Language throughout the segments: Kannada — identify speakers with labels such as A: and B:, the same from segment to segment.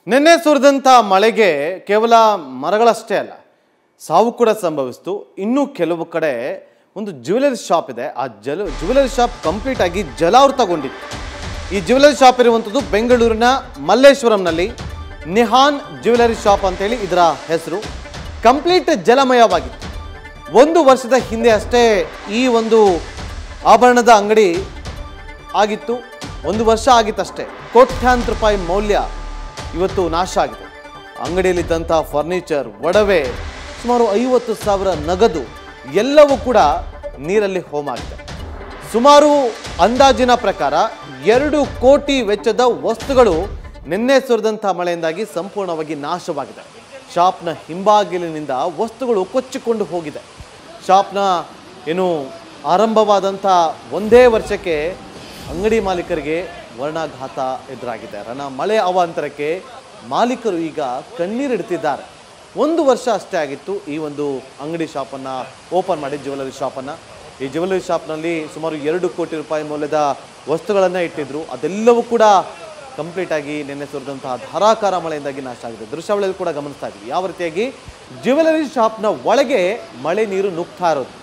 A: ನಿನ್ನೆ ಸುರಿದಂಥ ಮಳೆಗೆ ಕೇವಲ ಮರಗಳಷ್ಟೇ ಅಲ್ಲ ಸಾವು ಕೂಡ ಸಂಭವಿಸಿತು ಇನ್ನೂ ಕೆಲವು ಕಡೆ ಒಂದು ಜ್ಯುವೆಲರಿ ಶಾಪ್ ಇದೆ ಆ ಜಲ ಜ್ಯುವೆಲರಿ ಶಾಪ್ ಕಂಪ್ಲೀಟ್ ಆಗಿ ಜಲಾವೃತಗೊಂಡಿತ್ತು ಈ ಜ್ಯುವೆಲರಿ ಶಾಪ್ ಇರುವಂಥದ್ದು ಬೆಂಗಳೂರಿನ ಮಲ್ಲೇಶ್ವರಂನಲ್ಲಿ ನಿಹಾನ್ ಜ್ಯುವೆಲರಿ ಶಾಪ್ ಅಂತೇಳಿ ಇದರ ಹೆಸರು ಕಂಪ್ಲೀಟ್ ಜಲಮಯವಾಗಿತ್ತು ಒಂದು ವರ್ಷದ ಹಿಂದೆ ಅಷ್ಟೇ ಈ ಒಂದು ಆಭರಣದ ಅಂಗಡಿ ಆಗಿತ್ತು ಒಂದು ವರ್ಷ ಆಗಿತ್ತಷ್ಟೇ ಕೋಟ್ಯಾಂತರ ರೂಪಾಯಿ ಮೌಲ್ಯ ಇವತ್ತು ನಾಶ ಆಗಿದೆ ಅಂಗಡಿಯಲ್ಲಿದ್ದಂಥ ಫರ್ನಿಚರ್ ಒಡವೆ ಸುಮಾರು ಐವತ್ತು ಸಾವಿರ ನಗದು ಎಲ್ಲವೂ ಕೂಡ ನೀರಲ್ಲಿ ಹೋಮ ಆಗಿದೆ ಸುಮಾರು ಅಂದಾಜಿನ ಪ್ರಕಾರ ಎರಡು ಕೋಟಿ ವೆಚ್ಚದ ವಸ್ತುಗಳು ನಿನ್ನೆ ಸುರಿದಂಥ ಮಳೆಯಿಂದಾಗಿ ಸಂಪೂರ್ಣವಾಗಿ ನಾಶವಾಗಿದೆ ಶಾಪ್ನ ಹಿಂಬಾಗಿಲಿನಿಂದ ವಸ್ತುಗಳು ಕೊಚ್ಚಿಕೊಂಡು ಹೋಗಿದೆ ಶಾಪ್ನ ಏನು ಆರಂಭವಾದಂಥ ಒಂದೇ ವರ್ಷಕ್ಕೆ ಅಂಗಡಿ ಮಾಲೀಕರಿಗೆ ವರ್ಣಾಘಾತ ಎದುರಾಗಿದೆ ರಣ ಮಳೆ ಅವಾಂತರಕ್ಕೆ ಮಾಲೀಕರು ಈಗ ಕಣ್ಣೀರಿಡ್ತಿದ್ದಾರೆ ಒಂದು ವರ್ಷ ಅಷ್ಟೇ ಆಗಿತ್ತು ಈ ಒಂದು ಅಂಗಡಿ ಶಾಪನ್ನು ಓಪನ್ ಮಾಡಿ ಜ್ಯುವೆಲರಿ ಶಾಪನ್ನು ಈ ಜ್ಯುವೆಲರಿ ಶಾಪ್ನಲ್ಲಿ ಸುಮಾರು ಎರಡು ಕೋಟಿ ರೂಪಾಯಿ ಮೌಲ್ಯದ ವಸ್ತುಗಳನ್ನು ಇಟ್ಟಿದ್ರು ಅದೆಲ್ಲವೂ ಕೂಡ ಕಂಪ್ಲೀಟ್ ಆಗಿ ನಿನ್ನೆ ಸುರಿದಂತಹ ಧಾರಾಕಾರ ಮಳೆಯಿಂದಾಗಿ ನಾಶ ಆಗಿದೆ ದೃಶ್ಯಾವಳಿಯಲ್ಲಿ ಕೂಡ ಗಮನಿಸ್ತಾ ಇದ್ವಿ ಯಾವ ರೀತಿಯಾಗಿ ಜ್ಯುವೆಲರಿ ಶಾಪ್ನ ಒಳಗೆ ಮಳೆ ನೀರು ನುಗ್ತಾ ಇರೋದು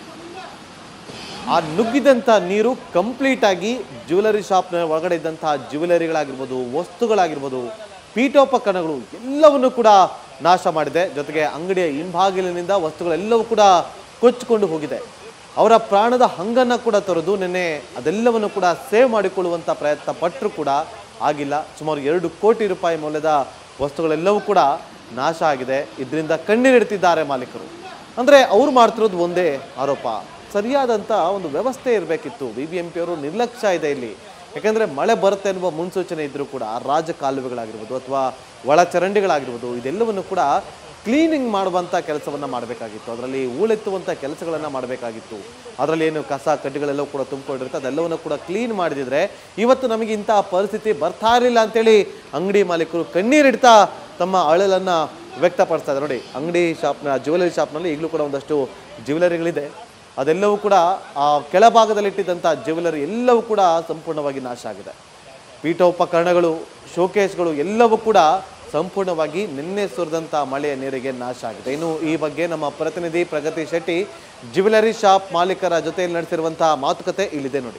A: ಆ ನುಗ್ಗಿದಂಥ ನೀರು ಕಂಪ್ಲೀಟ್ ಆಗಿ ಜ್ಯುವೆಲರಿ ಶಾಪ್ನ ಒಳಗಡೆ ಇದ್ದಂತಹ ಜ್ಯುವೆಲರಿಗಳಾಗಿರ್ಬೋದು ವಸ್ತುಗಳಾಗಿರ್ಬೋದು ಪೀಠೋಪಕರಣಗಳು ಎಲ್ಲವನ್ನು ಕೂಡ ನಾಶ ಮಾಡಿದೆ ಜೊತೆಗೆ ಅಂಗಡಿಯ ಹಿಂಭಾಗಿಲಿನಿಂದ ವಸ್ತುಗಳೆಲ್ಲವೂ ಕೂಡ ಕೊಚ್ಚಿಕೊಂಡು ಹೋಗಿದೆ ಅವರ ಪ್ರಾಣದ ಹಂಗನ್ನು ಕೂಡ ತೊರೆದು ನಿನ್ನೆ ಅದೆಲ್ಲವನ್ನು ಕೂಡ ಸೇವ್ ಮಾಡಿಕೊಳ್ಳುವಂಥ ಪ್ರಯತ್ನ ಪಟ್ಟರು ಕೂಡ ಆಗಿಲ್ಲ ಸುಮಾರು ಎರಡು ಕೋಟಿ ರೂಪಾಯಿ ಮೌಲ್ಯದ ವಸ್ತುಗಳೆಲ್ಲವೂ ಕೂಡ ನಾಶ ಆಗಿದೆ ಇದರಿಂದ ಕಣ್ಣೀರಿಡ್ತಿದ್ದಾರೆ ಮಾಲೀಕರು ಅಂದರೆ ಅವ್ರು ಮಾಡ್ತಿರೋದು ಒಂದೇ ಆರೋಪ ಸರಿಯಾದಂಥ ಒಂದು ವ್ಯವಸ್ಥೆ ಇರಬೇಕಿತ್ತು ಬಿ ಬಿ ಎಂ ಪಿ ಅವರು ನಿರ್ಲಕ್ಷ್ಯ ಇದೆ ಇಲ್ಲಿ ಯಾಕೆಂದರೆ ಮಳೆ ಬರುತ್ತೆ ಅನ್ನುವ ಮುನ್ಸೂಚನೆ ಇದ್ದರೂ ಕೂಡ ರಾಜ ಕಾಲುವೆಗಳಾಗಿರ್ಬೋದು ಅಥವಾ ಒಳಚರಂಡಿಗಳಾಗಿರ್ಬೋದು ಇದೆಲ್ಲವನ್ನು ಕೂಡ ಕ್ಲೀನಿಂಗ್ ಮಾಡುವಂಥ ಕೆಲಸವನ್ನು ಮಾಡಬೇಕಾಗಿತ್ತು ಅದರಲ್ಲಿ ಹೂಳೆತ್ತುವಂಥ ಕೆಲಸಗಳನ್ನು ಮಾಡಬೇಕಾಗಿತ್ತು ಅದರಲ್ಲಿ ಏನು ಕಸ ಕಡ್ಡಿಗಳೆಲ್ಲ ಕೂಡ ತುಂಬಿಕೊಂಡಿರುತ್ತೆ ಅದೆಲ್ಲವನ್ನು ಕೂಡ ಕ್ಲೀನ್ ಮಾಡಿದಿದ್ರೆ ಇವತ್ತು ನಮಗೆ ಇಂತಹ ಪರಿಸ್ಥಿತಿ ಬರ್ತಾ ಇರಲಿಲ್ಲ ಅಂತೇಳಿ ಅಂಗಡಿ ಮಾಲೀಕರು ಕಣ್ಣೀರಿಡ್ತಾ ತಮ್ಮ ಅಳಲನ್ನು ವ್ಯಕ್ತಪಡಿಸ್ತಾ ಇದ್ದಾರೆ ನೋಡಿ ಅಂಗಡಿ ಶಾಪ್ನ ಜ್ಯುವೆಲರಿ ಶಾಪ್ನಲ್ಲಿ ಈಗಲೂ ಕೂಡ ಒಂದಷ್ಟು ಜ್ಯುವೆಲರಿಗಳಿದೆ ಅದೆಲ್ಲವೂ ಕೂಡ ಆ ಕೆಳಭಾಗದಲ್ಲಿಟ್ಟಿದ್ದಂಥ ಜ್ಯುವೆಲರಿ ಎಲ್ಲವೂ ಕೂಡ ಸಂಪೂರ್ಣವಾಗಿ ನಾಶ ಆಗಿದೆ ಪೀಠೋಪಕರಣಗಳು ಶೋಕೇಸ್ಗಳು ಎಲ್ಲವೂ ಕೂಡ ಸಂಪೂರ್ಣವಾಗಿ ನಿನ್ನೆ ಸುರಿದಂಥ ಮಳೆಯ ನೀರಿಗೆ ನಾಶ ಆಗಿದೆ ಇನ್ನು ಈ ಬಗ್ಗೆ ನಮ್ಮ ಪ್ರತಿನಿಧಿ ಪ್ರಗತಿ ಶೆಟ್ಟಿ ಜ್ಯುವೆಲರಿ ಶಾಪ್ ಮಾಲೀಕರ ಜೊತೆಯಲ್ಲಿ ನಡೆಸಿರುವಂತಹ ಮಾತುಕತೆ ಇಲ್ಲಿದೆ ನೋಡಿ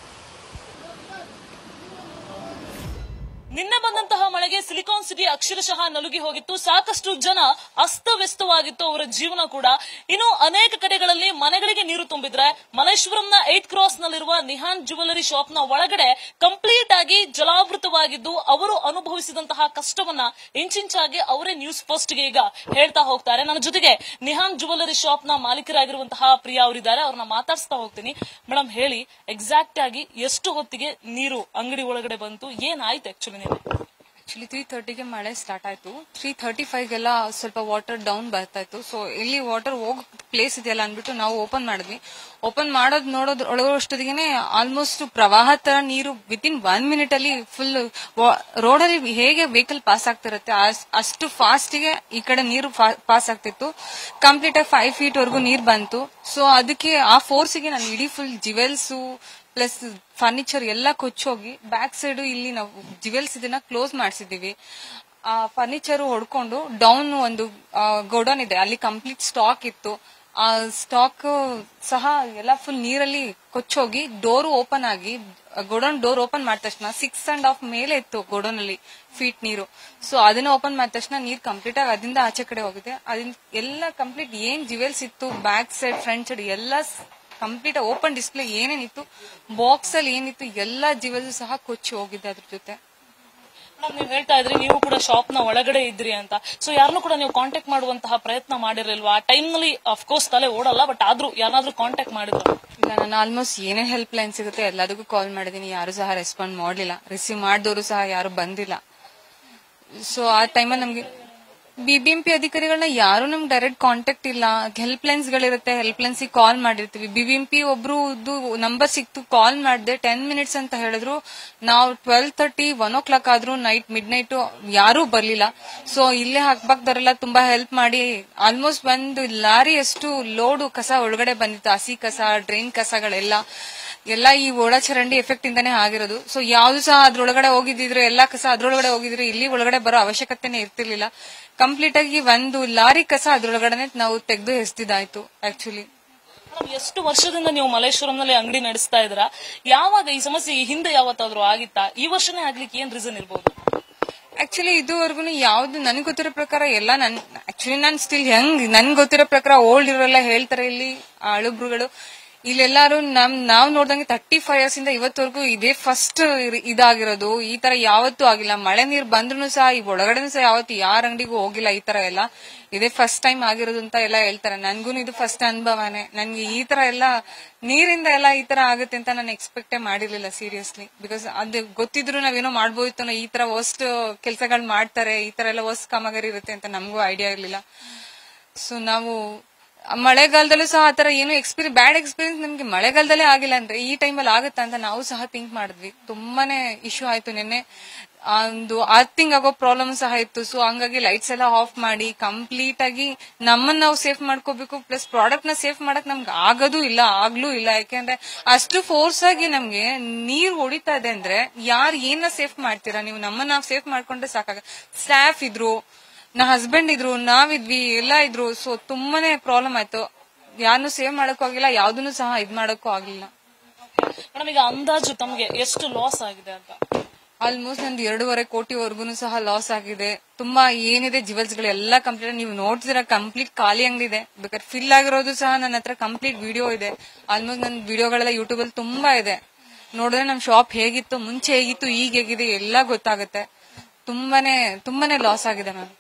B: ನಿನ್ನೆ ಬಂದಂತಹ ಮಳೆಗೆ ಸಿಲಿಕಾನ್ ಸಿಟಿ ಅಕ್ಷರಶಃ ನಲುಗಿ ಹೋಗಿತ್ತು ಸಾಕಷ್ಟು ಜನ ಅಸ್ತವ್ಯಸ್ತವಾಗಿತ್ತು ಅವರ ಜೀವನ ಕೂಡ ಇನ್ನು ಅನೇಕ ಕಡೆಗಳಲ್ಲಿ ಮನೆಗಳಿಗೆ ನೀರು ತುಂಬಿದ್ರೆ ಮಲ್ಲೇಶ್ವರಂನ ಏಟ್ ಕ್ರಾಸ್ ನಲ್ಲಿರುವ ನಿಹಾನ್ ಜ್ಯುವೆಲರಿ ಶಾಪ್ ನ ಒಳಗಡೆ ಕಂಪ್ಲೀಟ್ ಆಗಿ ಜಲಾವೃತವಾಗಿದ್ದು ಅವರು ಅನುಭವಿಸಿದಂತಹ ಕಷ್ಟವನ್ನ ಇಂಚಿಂಚಾಗಿ ಅವರೇ ನ್ಯೂಸ್ ಫಸ್ಟ್ ಗೆ ಈಗ ಹೇಳ್ತಾ ಹೋಗ್ತಾರೆ ನನ್ನ ಜೊತೆಗೆ ನಿಹಾನ್ ಜ್ಯುವೆಲರಿ ಶಾಪ್ ನ ಮಾಲೀಕರಾಗಿರುವಂತಹ ಪ್ರಿಯಾ ಅವರಿದ್ದಾರೆ ಅವ್ರನ್ನ ಮಾತಾಡ್ಸ್ತಾ ಹೋಗ್ತೀನಿ ಮೇಡಮ್ ಹೇಳಿ ಎಕ್ಸಾಕ್ಟ್ ಆಗಿ ಎಷ್ಟು ಹೊತ್ತಿಗೆ ನೀರು ಅಂಗಡಿ ಒಳಗಡೆ ಬಂತು ಏನಾಯ್ತು ಆಕ್ಚುಲಿ ನೀವು
C: ಆಕ್ಚುಲಿ ತ್ರೀ ತರ್ಟಿಗೆ ಮಳೆ ಸ್ಟಾರ್ಟ್ ಆಯ್ತು ತ್ರೀ ತರ್ಟಿ ಫೈವ್ಗೆಲ್ಲ ಸ್ವಲ್ಪ ವಾಟರ್ ಡೌನ್ ಬರ್ತಾ ಇತ್ತು ಸೊ ಇಲ್ಲಿ ವಾಟರ್ ಹೋಗ್ ಪ್ಲೇಸ್ ಇದೆಯಲ್ಲ ಅಂದ್ಬಿಟ್ಟು ನಾವು ಓಪನ್ ಮಾಡಿದ್ವಿ ಓಪನ್ ಮಾಡೋದ್ ನೋಡೋದ್ ಒಳಗೋಷ್ಟೊತ್ತಿಗೆ ಆಲ್ಮೋಸ್ಟ್ ಪ್ರವಾಹ ತರ ನೀರು ವಿತ್ ಇನ್ ಒನ್ ಮಿನಿಟ್ ಅಲ್ಲಿ ಫುಲ್ ರೋಡಲ್ಲಿ ಹೇಗೆ ವೆಹಿಕಲ್ ಪಾಸ್ ಆಗ್ತಿರುತ್ತೆ ಅಸ್- ಅಷ್ಟು ಫಾಸ್ಟ್ ಗೆ ಈ ಕಡೆ ನೀರು ಪಾಸ್ ಆಗ್ತಿತ್ತು ಕಂಪ್ಲೀಟ್ ಆಗಿ ಫೈವ್ ಫೀಟ್ ವರೆಗೂ ನೀರು ಬಂತು ಸೊ ಅದಕ್ಕೆ ಆ ಫೋರ್ಸಿಗೆ ನಾನು ಇಡೀ ಫುಲ್ ಜಿವೆಲ್ಸು ಪ್ಲಸ್ ಫರ್ನಿಚರ್ ಎಲ್ಲ ಕೊಚ್ಚೋಗಿ ಬ್ಯಾಕ್ ಸೈಡ್ ಇಲ್ಲಿ ನಾವು ಜಿವೆಲ್ಸ್ ಇದನ್ನ ಕ್ಲೋಸ್ ಮಾಡಿಸಿದೀವಿ ಆ ಫರ್ನಿಚರ್ ಹೊಡ್ಕೊಂಡು ಡೌನ್ ಒಂದು ಗೋಡೌನ್ ಇದೆ ಅಲ್ಲಿ ಕಂಪ್ಲೀಟ್ ಸ್ಟಾಕ್ ಇತ್ತು ಆ ಸ್ಟಾಕ್ ಸಹ ಎಲ್ಲ ಫುಲ್ ನೀರಲ್ಲಿ ಕೊಚ್ಚೋಗಿ ಡೋರ್ ಓಪನ್ ಆಗಿ ಗೋಡೌನ್ ಡೋರ್ ಓಪನ್ ಮಾಡಿದ ತಕ್ಷಣ ಸಿಕ್ಸ್ ಅಂಡ್ ಹಾಫ್ ಮೇಲೆ ಇತ್ತು ಗೋಡೌನ್ ಅಲ್ಲಿ ಫೀಟ್ ನೀರು ಸೊ ಅದನ್ನ ಓಪನ್ ಮಾಡಿದ ತಕ್ಷಣ ನೀರ್ ಕಂಪ್ಲೀಟ್ ಆಗಿ ಅದರಿಂದ ಆಚೆ ಕಡೆ ಹೋಗಿದೆ ಅದನ್ನ ಎಲ್ಲ ಕಂಪ್ಲೀಟ್ ಏನ್ ಜಿವೆಲ್ಸ್ ಇತ್ತು ಬ್ಯಾಕ್ ಸೈಡ್ ಫ್ರಂಟ್ ಸೈಡ್ ಎಲ್ಲ ಕಂಪ್ಲೀಟ್ ಓಪನ್ ಡಿಸ್ಪ್ಲೇ ಏನೇನಿತ್ತು ಬಾಕ್ಸ್ ಅಲ್ಲಿ ಏನಿತ್ತು ಎಲ್ಲಾ ಜಿವೆಲ್ಸ್ ಸಹ ಕೊಚ್ಚಿ ಹೋಗಿದೆ ಅದ್ರ ಜೊತೆ
B: ಮೇಡಮ್ ನೀವು ಹೇಳ್ತಾ ಇದ್ರಿ ನೀವು ಕೂಡ ಶಾಪ್ ನ ಒಳಗಡೆ ಇದ್ರಿ ಅಂತ ಸೊ ಯಾರನ್ನೂ ಕೂಡ ನೀವು ಕಾಂಟ್ಯಾಕ್ಟ್ ಮಾಡುವಂತಹ ಪ್ರಯತ್ನ ಮಾಡಿರಲ್ವಾ ಆ ಟೈಮ್ ನಲ್ಲಿ ಅಫ್ಕೋರ್ಸ್ ತಲೆ ಓಡಲ್ಲ ಬಟ್ ಆದ್ರೂ ಯಾರಾದ್ರೂ ಕಾಂಟ್ಯಾಕ್ಟ್ ಮಾಡಿದ್ರು
C: ಇಲ್ಲ ನಾನು ಆಲ್ಮೋಸ್ಟ್ ಏನೇ ಹೆಲ್ಪ್ ಲೈನ್ ಸಿಗುತ್ತೆ ಎಲ್ಲದಕ್ಕೂ ಕಾಲ್ ಮಾಡಿದೀನಿ ಯಾರು ಸಹ ರೆಸ್ಪಾಂಡ್ ಮಾಡಲಿಲ್ಲ ರಿಸೀವ್ ಮಾಡಿದವರು ಸಹ ಯಾರು ಬಂದಿಲ್ಲ ಸೊ ಆ ಟೈಮಲ್ಲಿ ನಮ್ಗೆ ಬಿಬಿಎಂಪಿ ಅಧಿಕಾರಿಗಳನ್ನ ಯಾರು ನಮ್ಗೆ ಡೈರೆಕ್ಟ್ ಕಾಂಟ್ಯಾಕ್ಟ್ ಇಲ್ಲ ಹೆಲ್ಪ್ ಲೈನ್ಸ್ ಗಳಿರುತ್ತೆ ಹೆಲ್ಪ್ ಲೈನ್ಸ್ ಕಾಲ್ ಮಾಡಿರ್ತೀವಿ ಬಿಬಿಎಂಪಿ ಒಬ್ರು ನಂಬರ್ ಸಿಕ್ತು ಕಾಲ್ ಮಾಡಿದೆ ಟೆನ್ ಮಿನಿಟ್ಸ್ ಅಂತ ಹೇಳಿದ್ರು ನಾವು twelve thirty one o'clock ಆದ್ರೂ ನೈಟ್ ಮಿಡ್ ನೈಟ್ ಯಾರೂ ಬರ್ಲಿಲ್ಲ ಸೊ ಇಲ್ಲೇ ಹಾಕ್ಬಾಕ್ದವರೆಲ್ಲ ತುಂಬಾ ಹೆಲ್ಪ್ ಮಾಡಿ ಆಲ್ಮೋಸ್ಟ್ ಒಂದು ಲಾರಿ ಅಷ್ಟು ಲೋಡು ಕಸ ಒಳಗಡೆ ಬಂದಿತ್ತು ಹಸಿ ಕಸ ಡ್ರೈನ್ ಕಸಗಳೆಲ್ಲ ಎಲ್ಲ ಈ ಒಳ ಚರಂಡಿ ಎಫೆಕ್ಟ್ ಇಂದಾನೆ ಆಗಿರೋದು ಸೊ ಯಾವ್ದು ಸಹ ಅದ್ರೊಳಗಡೆ ಹೋಗಿದ್ರೆ ಎಲ್ಲಾ ಕಸ ಅದ್ರೊಳಗಡೆ ಹೋಗಿದ್ರೆ ಇಲ್ಲಿ ಒಳಗಡೆ ಬರೋ ಅವಶ್ಯಕತೆನೆ ಇರ್ತಿರ್ಲಿಲ್ಲ ಕಂಪ್ಲೀಟ್ ಆಗಿ ಒಂದು ಲಾರಿ ಕಸ ಅದ್ರೊಳಗಡೆ ನಾವು ತೆಗೆದು ಎಸ್ದಿದ್ದಾಯ್ತು ಆಕ್ಚುಲಿ
B: ಮೇಡಮ್, ಎಷ್ಟು ವರ್ಷದಿಂದ ನೀವು ಮಲ್ಲೇಶ್ವರಂನಲ್ಲಿ ಅಂಗಡಿ ನಡೆಸ್ತಾ ಇದ್ದೀರಾ ಯಾವಾಗ ಈ ಸಮಸ್ಯೆ ಈ ಹಿಂದೆ ಯಾವತ್ತಾದ್ರೂ ಆಗಿತ್ತಾ ಈ ವರ್ಷನೇ ಆಗ್ಲಿಕ್ಕೆ ಏನ್ ರೀಸನ್ ಇರ್ಬೋದು
C: ಆಕ್ಚುಲಿ ಇದುವರೆಗೂ ಯಾವ್ದು ನನ್ಗೆ ಗೊತ್ತಿರೋ ಪ್ರಕಾರ ಎಲ್ಲ ನನ್ ಆಕ್ಚುಲಿ ನಾನ್ ಸ್ಟಿಲ್ ಹೆಂಗ್ ನನ್ಗೆ ಗೊತ್ತಿರೋ ಪ್ರಕಾರ ಓಲ್ಡ್ ಇರೋಲ್ಲ ಹೇಳ್ತಾರೆ ಇಲ್ಲಿ ಅಳುಬ್ರುಗಳು ಇಲ್ಲೆಲ್ಲಾರು ನಮ್ ನಾವ್ ನೋಡ್ದಂಗೆ ತರ್ಟಿ ಫೈವ್ ಇಯರ್ಸ್ ಇಂದ ಇವತ್ತವರೆಗೂ ಇದೇ ಫಸ್ಟ್ ಇದಾಗಿರೋದು ಈ ತರ ಯಾವತ್ತೂ ಆಗಿಲ್ಲ ಮಳೆ ನೀರ್ ಬಂದ್ರು ಸಹ ಈ ಒಳಗಡೆನೂ ಸಹ ಯಾವತ್ತು ಯಾರ ಅಂಗಡಿಗೂ ಹೋಗಿಲ್ಲ ಈ ತರ ಎಲ್ಲ ಇದೇ ಫಸ್ಟ್ ಟೈಮ್ ಆಗಿರೋದು ಅಂತ ಎಲ್ಲ ಹೇಳ್ತಾರೆ ನನ್ಗೂ ಇದು ಫಸ್ಟ್ ಅನುಭವನೇ ನನ್ಗೆ ಈ ತರ ಎಲ್ಲ ನೀರಿಂದ ಎಲ್ಲ ಈ ತರ ಆಗುತ್ತೆ ಅಂತ ನಾನು ಎಕ್ಸ್ಪೆಕ್ಟೇ ಮಾಡಿರ್ಲಿಲ್ಲ ಸೀರಿಯಸ್ಲಿ ಬಿಕಾಸ್ ಅದು ಗೊತ್ತಿದ್ರು ನಾವೇನೋ ಮಾಡ್ಬೋದಿತ್ತು ಈ ತರ ವರ್ಸ್ಟ್ ಕೆಲಸಗಳು ಮಾಡ್ತಾರೆ ಈ ತರ ಎಲ್ಲ ವರ್ಸ್ಟ್ ಕಾಮಗಾರಿ ಇರುತ್ತೆ ಅಂತ ನಮಗೂ ಐಡಿಯಾ ಇರ್ಲಿಲ್ಲ ಸೊ ನಾವು ಮಳೆಗಾಲದಲ್ಲೂ ಸಹ ಆತರ ಏನು ಎಕ್ಸ್ಪೀರಿಯನ್ಸ್ ಬ್ಯಾಡ್ ಎಕ್ಸ್ಪೀರಿಯನ್ಸ್ ನಮ್ಗೆ ಮಳೆಗಾಲದಲ್ಲೇ ಆಗಿಲ್ಲ ಅಂದ್ರೆ ಈ ಟೈಮಲ್ಲಿ ಆಗುತ್ತಾ ಅಂತ ನಾವು ಸಹ ಥಿಂಕ್ ಮಾಡಿದ್ವಿ ತುಂಬಾನೇ ಇಶ್ಯೂ ಆಯ್ತು ನಿನ್ನೆ ಆ ಒಂದು ಅರ್ಥಿಂಗ್ ಆಗೋ ಪ್ರಾಬ್ಲಮ್ ಸಹ ಇತ್ತು ಸೊ ಹಂಗಾಗಿ ಲೈಟ್ಸ್ ಎಲ್ಲ ಆಫ್ ಮಾಡಿ ಕಂಪ್ಲೀಟ್ ಆಗಿ ನಮ್ಮನ್ನ ನಾವು ಸೇಫ್ ಮಾಡ್ಕೋಬೇಕು ಪ್ಲಸ್ ಪ್ರಾಡಕ್ಟ್ ನ ಸೇಫ್ ಮಾಡಕ್ ನಮ್ಗೆ ಆಗೋದು ಇಲ್ಲ ಆಗ್ಲೂ ಇಲ್ಲ ಯಾಕೆಂದ್ರೆ ಅಷ್ಟು ಫೋರ್ಸ್ ಆಗಿ ನಮ್ಗೆ ನೀರ್ ಹೊಡಿತಾ ಇದೆ ಅಂದ್ರೆ ಯಾರು ಏನ ಸೇಫ್ ಮಾಡ್ತೀರಾ ನೀವು ನಮ್ಮನ್ನ ನಾವು ಸೇಫ್ ಮಾಡ್ಕೊಂಡ್ರೆ ಸಾಕಾಗ ಸ್ಟಾಫ್ ಇದ್ರು ನಾ ಹಸ್ಬೆಂಡ್ ಇದ್ರು ನಾವಿದ್ವಿ ಎಲ್ಲ ಇದ್ರು ಸೊ ತುಂಬಾನೇ ಪ್ರಾಬ್ಲಮ್ ಆಯ್ತು ಯಾರನ್ನು ಸೇವ್ ಮಾಡಕ್ಕೂ ಆಗಿಲ್ಲ ಯಾವ್ದನ್ನು ಸಹ ಇದ್ ಮಾಡಕ್ಕೂ ಆಗ್ಲಿಲ್ಲ
B: ಮೇಡಮ್ ಈಗ ಅಂದಾಜು ತಮಗೆ ಎಷ್ಟು ಲಾಸ್ ಆಗಿದೆ ಅಂತ
C: ಆಲ್ಮೋಸ್ಟ್ ನಂದು ಎರಡೂವರೆ ಕೋಟಿವರೆಗೂ ಸಹ ಲಾಸ್ ಆಗಿದೆ ತುಂಬಾ ಏನಿದೆ ಜಿವೆಲ್ಸ್ ಗಳು ಎಲ್ಲ ಕಂಪ್ಲೀಟ್ ನೀವು ನೋಡ್ತಿರ ಕಂಪ್ಲೀಟ್ ಖಾಲಿ ಅಂಗಡಿ ಇದೆ ಬೇಕಾದ್ರೆ ಫಿಲ್ ಆಗಿರೋದು ಸಹ ನನ್ನ ಹತ್ರ ಕಂಪ್ಲೀಟ್ ವಿಡಿಯೋ ಇದೆ ಆಲ್ಮೋಸ್ಟ್ ನನ್ನ ವಿಡಿಯೋಗಳೆಲ್ಲ ಯೂಟ್ಯೂಬ್ ಅಲ್ಲಿ ತುಂಬಾ ಇದೆ ನೋಡಿದ್ರೆ ನಮ್ ಶಾಪ್ ಹೇಗಿತ್ತು ಮುಂಚೆ ಹೇಗಿತ್ತು ಈಗ ಹೇಗಿದೆ ಎಲ್ಲ ಗೊತ್ತಾಗುತ್ತೆ ತುಂಬಾನೇ ತುಂಬಾನೇ ಲಾಸ್ ಆಗಿದೆ ಮ್ಯಾಮ್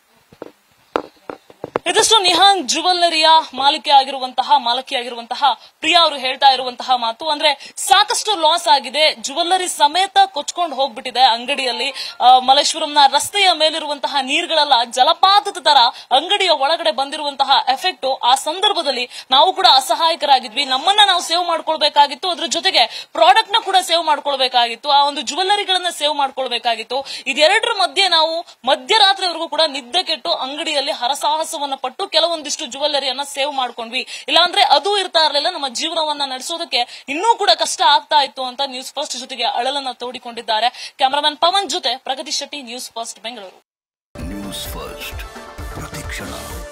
B: ಇದಷ್ಟು ನಿಹಾನ್ ಜುವೆಲ್ಲರಿಯ ಮಾಲಿಕೆ ಆಗಿರುವಂತಹ ಮಾಲಕಿ ಆಗಿರುವಂತಹ ಪ್ರಿಯಾ ಅವರು ಹೇಳ್ತಾ ಇರುವಂತಹ ಮಾತು ಅಂದ್ರೆ ಸಾಕಷ್ಟು ಲಾಸ್ ಆಗಿದೆ ಜುವೆಲ್ಲರಿ ಸಮೇತ ಕೊಚ್ಕೊಂಡು ಹೋಗ್ಬಿಟ್ಟಿದೆ ಅಂಗಡಿಯಲ್ಲಿ ಆ, ಮಲ್ಲೇಶ್ವರಂನ ರಸ್ತೆಯ ಮೇಲಿರುವಂತಹ ನೀರುಗಳೆಲ್ಲ ಜಲಪಾತದ ತರ ಅಂಗಡಿಯ ಒಳಗಡೆ ಬಂದಿರುವಂತಹ ಎಫೆಕ್ಟ್ ಆ ಸಂದರ್ಭದಲ್ಲಿ ನಾವು ಕೂಡ ಅಸಹಾಯಕರಾಗಿದ್ವಿ ನಮ್ಮನ್ನ ನಾವು ಸೇವ್ ಮಾಡ್ಕೊಳ್ಬೇಕಾಗಿತ್ತು ಅದ್ರ ಜೊತೆಗೆ ಪ್ರಾಡಕ್ಟ್ ನ ಕೂಡ ಸೇವ್ ಮಾಡ್ಕೊಳ್ಬೇಕಾಗಿತ್ತು ಆ ಒಂದು ಜುವೆಲ್ಲರಿಗಳನ್ನ ಸೇವ್ ಮಾಡ್ಕೊಳ್ಬೇಕಾಗಿತ್ತು ಇದೆರಡರ ಮಧ್ಯೆ ನಾವು ಮಧ್ಯರಾತ್ರಿವರೆಗೂ ಕೂಡ ನಿದ್ದೆ ಕೆಟ್ಟು ಅಂಗಡಿಯಲ್ಲಿ ಹರಸಾಹಸವನ್ನ ಪಟ್ಟು ಕೆಲವೊಂದಿಷ್ಟು ಜುವೆಲ್ಲರಿಯನ್ನ ಸೇವ್ ಮಾಡ್ಕೊಂಡ್ವಿ ಇಲ್ಲಾಂದ್ರೆ ಅದು ಇರ್ತಾ ಇರಲಿಲ್ಲ ನಮ್ಮ ಜೀವನವನ್ನ ನಡೆಸೋದಕ್ಕೆ ಇನ್ನೂ ಕೂಡ ಕಷ್ಟ ಆಗ್ತಾ ಇತ್ತು ಅಂತ ನ್ಯೂಸ್ ಫಸ್ಟ್ ಜೊತೆಗೆ ಅಳಲನ್ನ ತೋಡಿಕೊಂಡಿದ್ದಾರೆ ಕ್ಯಾಮರಾಮನ್ ಪವನ್ ಜೊತೆ Pragati Shetty news first Bengaluru
D: news first ಪ್ರತಿಕ್ಷಣ